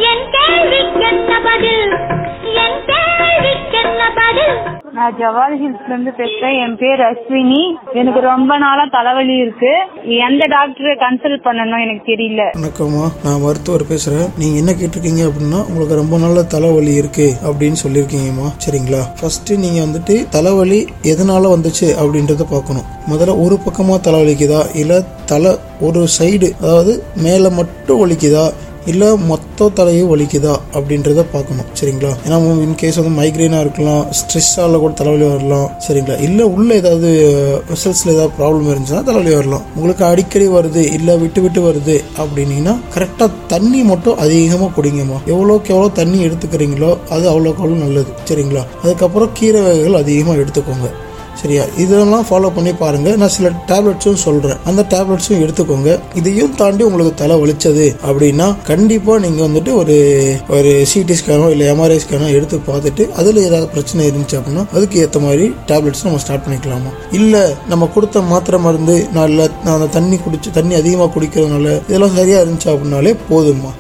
என் கேள்விக்கென்ன பதில் என் கேள்விக்கென்ன பதில் நான் ஜவால் ஹில்ஸ்ல இருந்து பேசுறேன் என் பேர் அஸ்வினி எனக்கு ரொம்ப நாளா தலைவலி இருக்கு எந்த டாக்டரை கன்சல்ட் பண்ணணும் எனக்கு தெரியல வணக்கம்மா நான் மருத்துவர் பேசுறேன் நீங்க என்ன கேட்டிருக்கீங்க அப்படின்னா உங்களுக்கு ரொம்ப நாள தலைவலி இருக்கு அப்படின்னு சொல்லியிருக்கீங்கம்மா சரிங்களா ஃபர்ஸ்ட் நீங்க வந்துட்டு தலைவலி எதனால வந்துச்சு அப்படின்றத பார்க்கணும் முதல்ல ஒரு பக்கமா தலைவலிக்குதா இல்ல தலை ஒரு சைடு அதாவது மேல மட்டும் வலிக்குதா இல்ல மொத்த தலையும் வலிக்குதா அப்படின்றத பார்க்கணும் சரிங்களா ஏன்னா இன்கேஸ் வந்து மைக்ரைனா இருக்கலாம் ஸ்ட்ரெஸ்ஸால கூட தலைவலி வரலாம் சரிங்களா இல்ல உள்ள ஏதாவது ரிசல்ட்ஸ்ல ஏதாவது ப்ராப்ளம் இருந்துச்சுன்னா தலைவலி வரலாம் உங்களுக்கு அடிக்கடி வருது இல்ல விட்டு விட்டு வருது அப்படின்னீங்கன்னா கரெக்டா தண்ணி மட்டும் அதிகமா குடிங்கம்மா எவ்வளோக்கு எவ்வளோ தண்ணி எடுத்துக்கிறீங்களோ அது அவ்வளோக்கு அவ்வளோ நல்லது சரிங்களா அதுக்கப்புறம் கீரை வகைகள் அதிகமாக எடுத்துக்கோங்க சரியா இதெல்லாம் ஃபாலோ பண்ணி பாருங்க நான் சில டேப்லெட்ஸும் சொல்றேன் அந்த டேப்லெட்ஸும் எடுத்துக்கோங்க இதையும் தாண்டி உங்களுக்கு தலை வலிச்சது அப்படின்னா கண்டிப்பா நீங்க வந்துட்டு ஒரு ஒரு சிடி ஸ்கேனோ இல்ல எம்ஆர்ஐ ஸ்கேனோ எடுத்து பார்த்துட்டு அதுல ஏதாவது பிரச்சனை இருந்துச்சு அப்படின்னா அதுக்கு ஏத்த மாதிரி டேப்லெட்ஸ் நம்ம ஸ்டார்ட் பண்ணிக்கலாமா இல்ல நம்ம கொடுத்த மாத்திரை மருந்து நான் இல்ல நான் அந்த தண்ணி குடிச்சு தண்ணி அதிகமா குடிக்கிறதுனால இதெல்லாம் சரியா இருந்துச்சு அப்படின்னாலே போதுமா